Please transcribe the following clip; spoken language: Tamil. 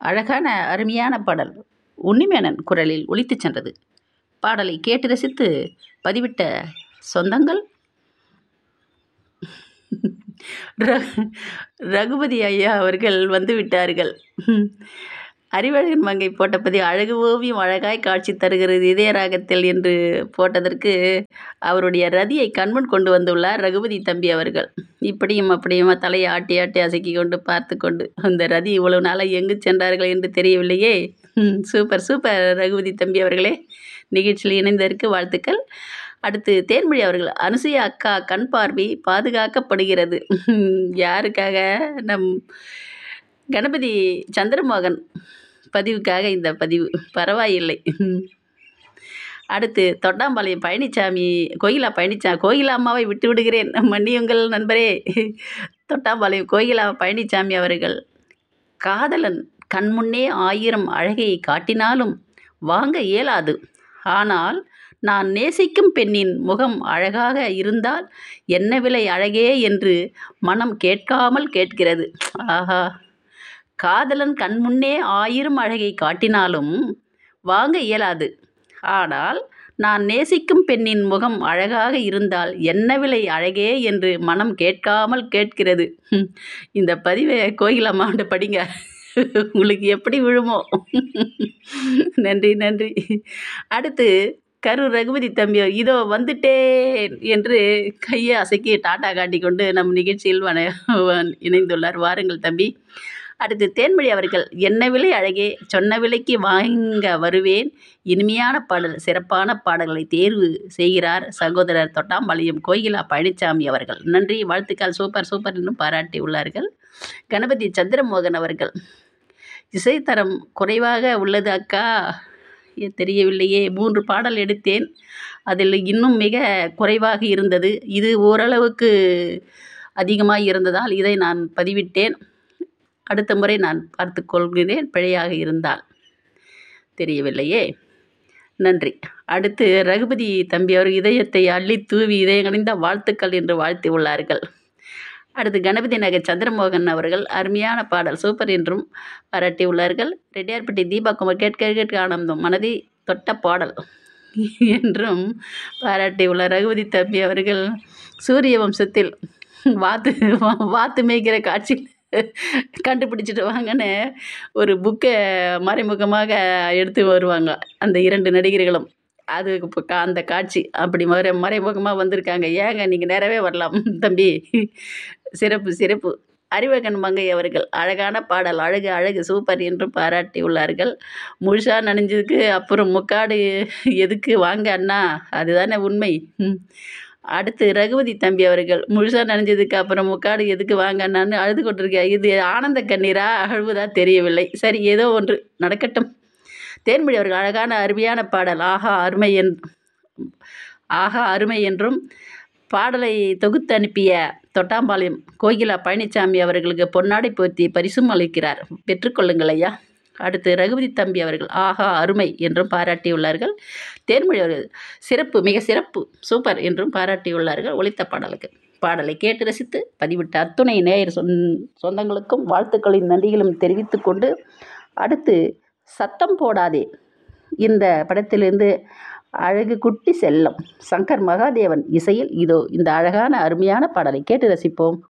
அழகான அருமையான பாடல் உன்னிமேனன் குரலில் ஒலித்துச் சென்றது பாடலை கேட்டு ரசித்து பதிவிட்ட சொந்தங்கள் ர- ரகுபதி ஐயா அவர்கள் வந்து விட்டார்கள் அறிவழகன் மங்கை போட்ட பதிவு அழகு ஓவியம் அழகாய் காட்சி தருகிறது இதய ராகத்தில் என்று போட்டதற்கு அவருடைய ரதியை கண்முன் கொண்டு வந்துள்ளார் ரகுபதி தம்பி அவர்கள் இப்படியும் அப்படியுமா தலையை ஆட்டி ஆட்டி அசக்கி கொண்டு பார்த்து கொண்டு அந்த ரதி இவ்வளவு நாளாக எங்கு சென்றார்கள் என்று தெரியவில்லையே ம், சூப்பர் சூப்பர் ரகுபதி தம்பி அவர்களே நிகழ்ச்சியில் இணைந்ததற்கு வாழ்த்துக்கள் அடுத்து தேன்மொழி அவர்கள் அனுசூயா அக்கா கண் பார்வை பாதுகாக்கப்படுகிறது யாருக்காக நம் கணபதி சந்திரமோகன் பதிவுக்காக இந்த பதிவு பரவாயில்லை அடுத்து தொட்டாம்பாளையம் பழனிசாமி கோயிலா பழனிச்சா கோயிலா அம்மாவை விட்டு விடுகிறேன் மன்னியுங்கள் நண்பரே தொட்டாம்பாளையம் கோயிலா பழனிசாமி அவர்கள் காதலன் கண்முன்னே ஆயிரம் அழகையை காட்டினாலும் வாங்க இயலாது ஆனால் நான் நேசிக்கும் பெண்ணின் முகம் அழகாக இருந்தால் என்ன விலை அழகே என்று மனம் கேட்காமல் கேட்கிறது ஆஹா காதலன் கண்முன்னே ஆயிரம் அழகை காட்டினாலும் வாங்க இயலாது ஆனால் நான் நேசிக்கும் பெண்ணின் முகம் அழகாக இருந்தால் என்ன விலை அழகே என்று மனம் கேட்காமல் கேட்கிறது ஹம், இந்த பதிவை கோயிலம்மாண்ட படிங்க உங்களுக்கு எப்படி விழுமோ நன்றி நன்றி அடுத்து கரு ரகுபதி தம்பி இதோ வந்துட்டேன் என்று கையை அசைக்கி டாட்டா காட்டிக்கொண்டு நம் நிகழ்ச்சியில் வன இணைந்துள்ளார் வாருங்கள் தம்பி அடுத்து தேன்மொழி அவர்கள் என்ன விலை அழகே சொன்ன விலைக்கு வாங்க வருவேன் இனிமையான பாடல் சிறப்பான பாடல்களை தேர்வு செய்கிறார் சகோதரர் தொட்டாம்பாளையம் கோயிலா பழனிசாமி அவர்கள் நன்றி வாழ்த்துக்கள் சூப்பர் சூப்பர் என்றும் பாராட்டி உள்ளார்கள் கணபதி சந்திரமோகன் அவர்கள் இசைத்தரம் குறைவாக உள்ளது அக்கா ஏ, தெரியவில்லையே மூன்று பாடல் எடுத்தேன் அதில் இன்னும் மிக குறைவாக இருந்தது இது ஓரளவுக்கு அதிகமாக இருந்ததால் இதை நான் பதிவிட்டேன் அடுத்த முறை நான் பார்த்து கொள்கிறேன் பிழையாக இருந்தால் தெரியவில்லையே நன்றி அடுத்து ரகுபதி தம்பி அவர் இதயத்தை அள்ளி தூவி இதயங்கணிந்த வாழ்த்துக்கள் என்று வாழ்த்தி உள்ளார்கள் அடுத்து கணபதி நகர் சந்திரமோகன் அவர்கள் அருமையான பாடல் சூப்பர் என்றும் பாராட்டி உள்ளார்கள் ரெட்டியார்பட்டி தீபா குமார் கேட்க கேட்க ஆனந்தம் மனதை தொட்ட பாடல் என்றும் பாராட்டி உள்ளார் ரகுபதி தம்பி அவர்கள் சூரிய வம்சத்தில் வாத்து வாத்து மேய்க்கிற காட்சியில் கண்டுபிடிச்சிட்டு வாங்கன்னு ஒரு புக்கை மறைமுகமாக எடுத்து வருவாங்க அந்த இரண்டு நடிகர்களும் அது இப்போ கா- அந்த காட்சி அப்படி மறை மறைமுகமாக வந்திருக்காங்க ஏங்க நீங்கள் நேரவே வரலாம் தம்பி சிறப்பு சிறப்பு அறிவகன் மங்கை அவர்கள் அழகான பாடல் அழகு அழகு சூப்பர் என்றும் பாராட்டி உள்ளார்கள் முழுசாக நனைஞ்சதுக்கு அப்புறம் முக்காடு எதுக்கு வாங்க அண்ணா அதுதானே உண்மை ம். அடுத்து ரகுபதி தம்பி அவர்கள் முழுசாக நனைஞ்சதுக்கு அப்புறம் முக்காடு எதுக்கு வாங்க அண்ணான்னு அழுது கொண்டிருக்க இது ஆனந்த கண்ணீரா அழுவதா தெரியவில்லை சரி ஏதோ ஒன்று நடக்கட்டும் தேன்மொழி அவர்கள் அழகான அருமையான பாடல் ஆஹா அருமை என் ஆஹா அருமை என்றும் பாடலை தொகுத்து அனுப்பிய தொட்டாம்பாளையம் கோகிலா பழனிசாமி அவர்களுக்கு பொன்னாடை போர்த்தி பரிசும் அளிக்கிறார் பெற்றுக்கொள்ளுங்கள் ஐயா அடுத்து ரகுபதி தம்பி அவர்கள் ஆஹா அருமை என்றும் பாராட்டியுள்ளார்கள் தேன்மொழி அவர்கள் சிறப்பு மிக சிறப்பு சூப்பர் என்றும் பாராட்டியுள்ளார்கள் ஒலித்த பாடலுக்கு பாடலை கேட்டு ரசித்து பதிவிட்ட அத்துணை நேயர் சொந் சொந்தங்களுக்கும் வாழ்த்துக்களின் நன்றிகளும் தெரிவித்துக் கொண்டு அடுத்து சத்தம் போடாதே இந்த படத்திலிருந்து அழகு குட்டி செல்லம் சங்கர் மகாதேவன் இசையில் இதோ இந்த அழகான அருமையான பாடலை கேட்டு ரசிப்போம்